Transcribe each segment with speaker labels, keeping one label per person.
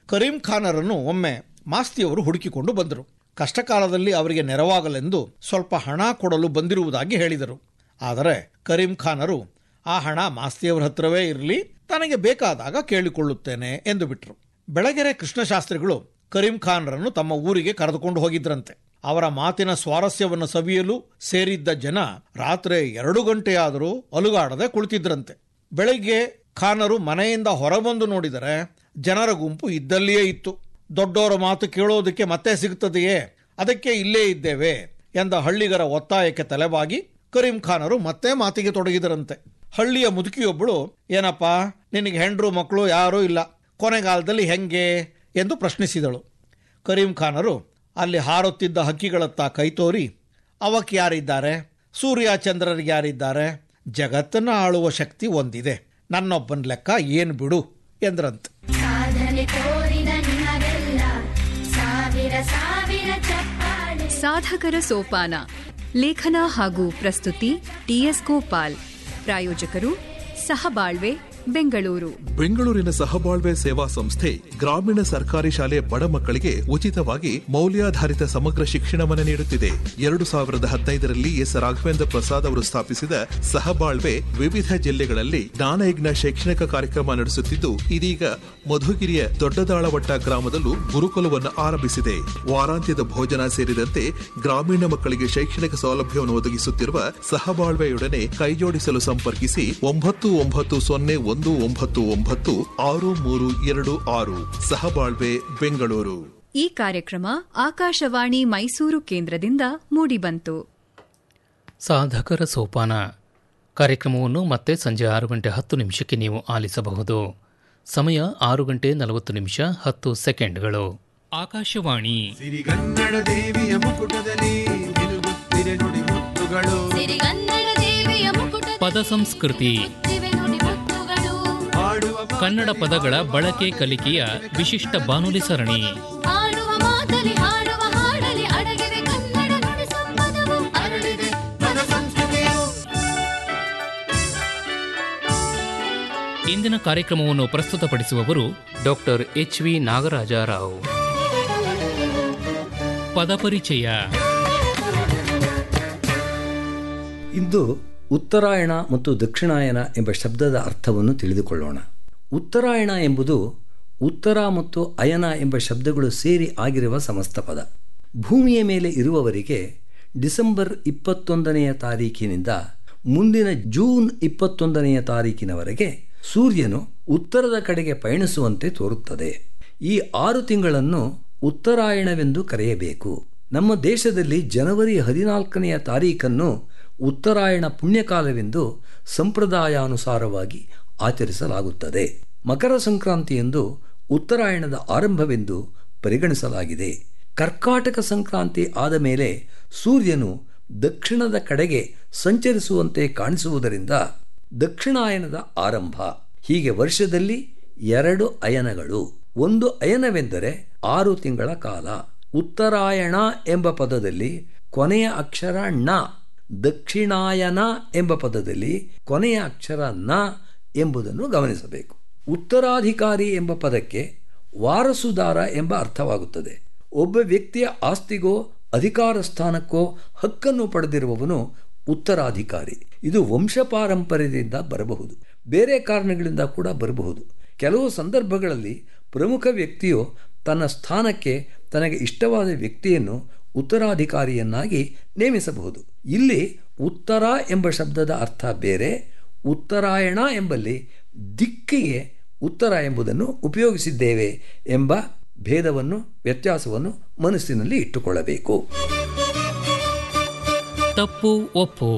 Speaker 1: ಕರೀಂ ಖಾನರನ್ನು ಒಮ್ಮೆ ಮಾಸ್ತಿಯವರು ಹುಡುಕಿಕೊಂಡು ಬಂದರು ಕಷ್ಟಕಾಲದಲ್ಲಿ ಅವರಿಗೆ ನೆರವಾಗಲೆಂದು ಸ್ವಲ್ಪ ಹಣ ಕೊಡಲು ಬಂದಿರುವುದಾಗಿ ಹೇಳಿದರು ಆದರೆ ಕರೀಂ ಖಾನರು ಆ ಹಣ ಮಾಸ್ತಿಯವರ ಹತ್ರವೇ ಇರಲಿ ತನಗೆ ಬೇಕಾದಾಗ ಕೇಳಿಕೊಳ್ಳುತ್ತೇನೆ ಎಂದು ಬಿಟ್ಟರು ಬೆಳಗೆರೆ ಕೃಷ್ಣಶಾಸ್ತ್ರಿಗಳು ಕರೀಂ ಖಾನ್ರನ್ನು ತಮ್ಮ ಊರಿಗೆ ಕರೆದುಕೊಂಡು ಹೋಗಿದ್ರಂತೆ ಅವರ ಮಾತಿನ ಸ್ವಾರಸ್ಯವನ್ನು ಸವಿಯಲು ಸೇರಿದ್ದ ಜನ ರಾತ್ರಿ ಎರಡು ಗಂಟೆಯಾದರೂ ಅಲುಗಾಡದೆ ಕುಳಿತಿದ್ರಂತೆ ಬೆಳಗ್ಗೆ ಖಾನರು ಮನೆಯಿಂದ ಹೊರಬಂದು ನೋಡಿದರೆ ಜನರ ಗುಂಪು ಇದ್ದಲ್ಲಿಯೇ ಇತ್ತು ದೊಡ್ಡವರ ಮಾತು ಕೇಳೋದಕ್ಕೆ ಮತ್ತೆ ಸಿಗುತ್ತದೆಯೇ ಅದಕ್ಕೆ ಇಲ್ಲೇ ಇದ್ದೇವೆ ಎಂದ ಹಳ್ಳಿಗರ ಒತ್ತಾಯಕ್ಕೆ ತಲೆಬಾಗಿ ಕರೀಂ ಖಾನರು ಮತ್ತೆ ಮಾತಿಗೆ ತೊಡಗಿದರಂತೆ ಹಳ್ಳಿಯ ಮುದುಕಿಯೊಬ್ಬಳು ಏನಪ್ಪ ನಿನಗೆ ಹೆಂಡ್ರು ಮಕ್ಕಳು ಯಾರೂ ಇಲ್ಲ ಕೊನೆಗಾಲದಲ್ಲಿ ಹೆಂಗೆ ಎಂದು ಪ್ರಶ್ನಿಸಿದಳು ಕರೀಂ ಖಾನರು ಅಲ್ಲಿ ಹಾರುತ್ತಿದ್ದ ಹಕ್ಕಿಗಳತ್ತ ಕೈತೋರಿ ಅವಕ್ಕೆ ಯಾರಿದ್ದಾರೆ ಸೂರ್ಯ ಚಂದ್ರರಿಗೆ ಯಾರಿದ್ದಾರೆ ಜಗತ್ತನ್ನು ಆಳುವ ಶಕ್ತಿ ಒಂದಿದೆ ನನ್ನೊಬ್ಬನ ಲೆಕ್ಕ ಏನು ಬಿಡು ಎಂದ್ರಂತೆ
Speaker 2: ಸಾಧನೆ ತೋರಿದ ನಿಮಗೆಲ್ಲ ಸಾವಿರ ಸಾವಿರ ಚಪ್ಪಾಳೆ
Speaker 3: ಸಾಧಕರ ಸೋಪಾನ ಲೇಖನ ಹಾಗೂ ಪ್ರಸ್ತುತಿ ಟಿಎಸ್ ಗೋಪಾಲ್ ಪ್ರಾಯೋಜಕರು ಸಹಬಾಳ್ವೆ ಬೆಂಗಳೂರು
Speaker 4: ಬೆಂಗಳೂರಿನ ಸಹಬಾಳ್ವೆ ಸೇವಾ ಸಂಸ್ಥೆ ಗ್ರಾಮೀಣ ಸರ್ಕಾರಿ ಶಾಲೆ ಬಡ ಮಕ್ಕಳಿಗೆ ಉಚಿತವಾಗಿ ಮೌಲ್ಯಾಧಾರಿತ ಸಮಗ್ರ ಶಿಕ್ಷಣವನ್ನು ನೀಡುತ್ತಿದೆ ಎರಡು ಸಾವಿರದ ಹದಿನೈದರಲ್ಲಿ ಎಸ್ ರಾಘವೇಂದ್ರ ಪ್ರಸಾದ್ ಅವರು ಸ್ಥಾಪಿಸಿದ ಸಹಬಾಳ್ವೆ ವಿವಿಧ ಜಿಲ್ಲೆಗಳಲ್ಲಿ ಜ್ಞಾನಯಜ್ಞ ಶೈಕ್ಷಣಿಕ ಕಾರ್ಯಕ್ರಮ ನಡೆಸುತ್ತಿದ್ದು ಇದೀಗ ಮಧುಗಿರಿಯ ದೊಡ್ಡದಾಳವಟ್ಟ ಗ್ರಾಮದಲ್ಲೂ ಗುರುಕುಲವನ್ನು ಆರಂಭಿಸಿದೆ ವಾರಾಂತ್ಯದ ಭೋಜನ ಸೇರಿದಂತೆ ಗ್ರಾಮೀಣ ಮಕ್ಕಳಿಗೆ ಶೈಕ್ಷಣಿಕ ಸೌಲಭ್ಯವನ್ನು ಒದಗಿಸುತ್ತಿರುವ ಸಹಬಾಳ್ವೆಯೊಡನೆ ಕೈಜೋಡಿಸಲು ಸಂಪರ್ಕಿಸಿ ಒಂಬತ್ತು ಒಂಬತ್ತು ಸೊನ್ನೆ ಒಂದು ಒಂಬತ್ತು ಒಂಬತ್ತು ಆರು ಮೂರು ಎರಡು ಆರು ಸಹಬಾಳ್ವೆ ಬೆಂಗಳೂರು
Speaker 3: ಈ ಕಾರ್ಯಕ್ರಮ ಆಕಾಶವಾಣಿ ಮೈಸೂರು ಕೇಂದ್ರದಿಂದ ಮೂಡಿಬಂತು
Speaker 5: ಸಾಧಕರ ಸೋಪಾನ ಕಾರ್ಯಕ್ರಮವನ್ನು ಮತ್ತೆ ಸಂಜೆ ಆರು ಗಂಟೆ ಹತ್ತು ನಿಮಿಷಕ್ಕೆ ನೀವು ಆಲಿಸಬಹುದು ಸಮಯ ಆರು ಗಂಟೆ ನಲವತ್ತು ನಿಮಿಷ ಹತ್ತು ಸೆಕೆಂಡ್ಗಳು ಆಕಾಶವಾಣಿ
Speaker 6: ಸಿರಿಗನ್ನಡ ದೇವಿಯ ಮುಕುಟದಲ್ಲಿ ನಿಲುಗುತ್ತಿರೆ ನುಡಿ ಮುತ್ತುಗಳು
Speaker 2: ಸಿರಿಗನ್ನಡ ದೇವಿಯ ಮುಕುಟ
Speaker 5: ಪದ ಸಂಸ್ಕೃತಿ
Speaker 2: ದಿವೆ ನುಡಿ ಮುತ್ತುಗಳು
Speaker 6: ಹಾಡುವ
Speaker 5: ಕನ್ನಡ ಪದಗಳ ಬಳಕೆ ಕಲಿಕೆಯ ವಿಶಿಷ್ಟ ಬಾನುಲಿ ಸರಣಿ
Speaker 2: ಆಡುವ ಮಾತಲಿ ಹಾಡುವ ಹಾಡಲಿ ಅಡಗಿವೆ ಕನ್ನಡ ನುಡಿ ಸಂಪದವು ಅರಳಿದೆ
Speaker 6: ಪದ ಸಂಸ್ಕೃತಿಯು
Speaker 5: ಇಂದಿನ ಕಾರ್ಯಕ್ರಮವನ್ನು ಪ್ರಸ್ತುತಪಡಿಸುವವರು ಡಾಕ್ಟರ್ ಎಚ್ ವಿ ನಾಗರಾಜರಾವ್ ಪದಪರಿಚಯ
Speaker 7: ಇಂದು ಉತ್ತರಾಯಣ ಮತ್ತು ದಕ್ಷಿಣಾಯನ ಎಂಬ ಶಬ್ದದ ಅರ್ಥವನ್ನು ತಿಳಿದುಕೊಳ್ಳೋಣ ಉತ್ತರಾಯಣ ಎಂಬುದು ಉತ್ತರ ಮತ್ತು ಅಯನ ಎಂಬ ಶಬ್ದಗಳು ಸೇರಿ ಆಗಿರುವ ಸಮಸ್ತ ಪದ ಭೂಮಿಯ ಮೇಲೆ ಇರುವವರಿಗೆ ಡಿಸೆಂಬರ್ ಇಪ್ಪತ್ತೊಂದನೆಯ ತಾರೀಕಿನಿಂದ ಮುಂದಿನ ಜೂನ್ ಇಪ್ಪತ್ತೊಂದನೆಯ ತಾರೀಕಿನವರೆಗೆ ಸೂರ್ಯನು ಉತ್ತರದ ಕಡೆಗೆ ಪಯಣಿಸುವಂತೆ ತೋರುತ್ತದೆ ಈ ಆರು ತಿಂಗಳನ್ನು ಉತ್ತರಾಯಣವೆಂದು ಕರೆಯಬೇಕು ನಮ್ಮ ದೇಶದಲ್ಲಿ ಜನವರಿ ಹದಿನಾಲ್ಕನೆಯ ತಾರೀಖನ್ನು ಉತ್ತರಾಯಣ ಪುಣ್ಯಕಾಲವೆಂದು ಸಂಪ್ರದಾಯಾನುಸಾರವಾಗಿ ಆಚರಿಸಲಾಗುತ್ತದೆ ಮಕರ ಸಂಕ್ರಾಂತಿಯೆಂದು ಉತ್ತರಾಯಣದ ಆರಂಭವೆಂದು ಪರಿಗಣಿಸಲಾಗಿದೆ ಕರ್ಕಾಟಕ ಸಂಕ್ರಾಂತಿ ಆದ ಮೇಲೆ ಸೂರ್ಯನು ದಕ್ಷಿಣದ ಕಡೆಗೆ ಸಂಚರಿಸುವಂತೆ ಕಾಣಿಸುವುದರಿಂದ ದಕ್ಷಿಣಾಯನದ ಆರಂಭ ಹೀಗೆ ವರ್ಷದಲ್ಲಿ ಎರಡು ಅಯನಗಳು ಒಂದು ಅಯನವೆಂದರೆ ಆರು ತಿಂಗಳ ಕಾಲ ಉತ್ತರಾಯಣ ಎಂಬ ಪದದಲ್ಲಿ ಕೊನೆಯ ಅಕ್ಷರ ಣ ದಕ್ಷಿಣಾಯನ ಎಂಬ ಪದದಲ್ಲಿ ಕೊನೆಯ ಅಕ್ಷರ ನ ಎಂಬುದನ್ನು ಗಮನಿಸಬೇಕು ಉತ್ತರಾಧಿಕಾರಿ ಎಂಬ ಪದಕ್ಕೆ ವಾರಸುದಾರ ಎಂಬ ಅರ್ಥವಾಗುತ್ತದೆ ಒಬ್ಬ ವ್ಯಕ್ತಿಯ ಆಸ್ತಿಗೋ ಅಧಿಕಾರ ಸ್ಥಾನಕ್ಕೋ ಹಕ್ಕನ್ನು ಪಡೆದಿರುವವನು ಉತ್ತರಾಧಿಕಾರಿ ಇದು ವಂಶ ಪಾರಂಪರ್ಯದಿಂದ ಬರಬಹುದು ಬೇರೆ ಕಾರಣಗಳಿಂದ ಕೂಡ ಬರಬಹುದು ಕೆಲವು ಸಂದರ್ಭಗಳಲ್ಲಿ ಪ್ರಮುಖ ವ್ಯಕ್ತಿಯು ತನ್ನ ಸ್ಥಾನಕ್ಕೆ ತನಗೆ ಇಷ್ಟವಾದ ವ್ಯಕ್ತಿಯನ್ನು ಉತ್ತರಾಧಿಕಾರಿಯನ್ನಾಗಿ ನೇಮಿಸಬಹುದು ಇಲ್ಲಿ ಉತ್ತರ ಎಂಬ ಶಬ್ದದ ಅರ್ಥ ಬೇರೆ ಉತ್ತರಾಯಣ ಎಂಬಲ್ಲಿ ದಿಕ್ಕಿಗೆ ಉತ್ತರ ಎಂಬುದನ್ನು ಉಪಯೋಗಿಸಿದ್ದೇವೆ ಎಂಬ ಭೇದವನ್ನು ವ್ಯತ್ಯಾಸವನ್ನು ಮನಸ್ಸಿನಲ್ಲಿ ಇಟ್ಟುಕೊಳ್ಳಬೇಕು
Speaker 5: ತಪ್ಪು ಒಪ್ಪು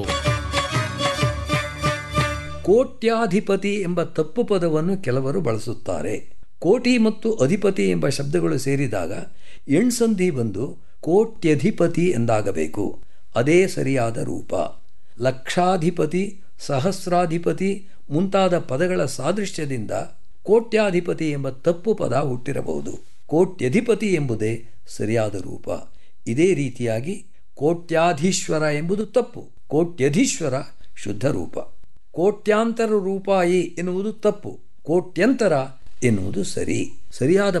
Speaker 7: ಕೋಟ್ಯಾಧಿಪತಿ ಎಂಬ ತಪ್ಪು ಪದವನ್ನು ಕೆಲವರು ಬಳಸುತ್ತಾರೆ ಕೋಟಿ ಮತ್ತು ಅಧಿಪತಿ ಎಂಬ ಶಬ್ದಗಳು ಸೇರಿದಾಗ ಎಣ್ಸಂಧಿ ಬಂದು ಕೋಟ್ಯಧಿಪತಿ ಎಂದಾಗಬೇಕು ಅದೇ ಸರಿಯಾದ ರೂಪ ಲಕ್ಷಾಧಿಪತಿ ಸಹಸ್ರಾಧಿಪತಿ ಮುಂತಾದ ಪದಗಳ ಸಾದೃಶ್ಯದಿಂದ ಕೋಟ್ಯಾಧಿಪತಿ ಎಂಬ ತಪ್ಪು ಪದ ಹುಟ್ಟಿರಬಹುದು ಕೋಟ್ಯಧಿಪತಿ ಎಂಬುದೇ ಸರಿಯಾದ ರೂಪ ಇದೇ ರೀತಿಯಾಗಿ ಕೋಟ್ಯಾಧೀಶ್ವರ ಎಂಬುದು ತಪ್ಪು ಕೋಟ್ಯಧೀಶ್ವರ ಶುದ್ಧ ರೂಪ ಕೋಟ್ಯಾಂತರ ರೂಪಾಯಿ ಎನ್ನುವುದು ತಪ್ಪು ಕೋಟ್ಯಂತರ ಎನ್ನುವುದು ಸರಿ ಸರಿಯಾದ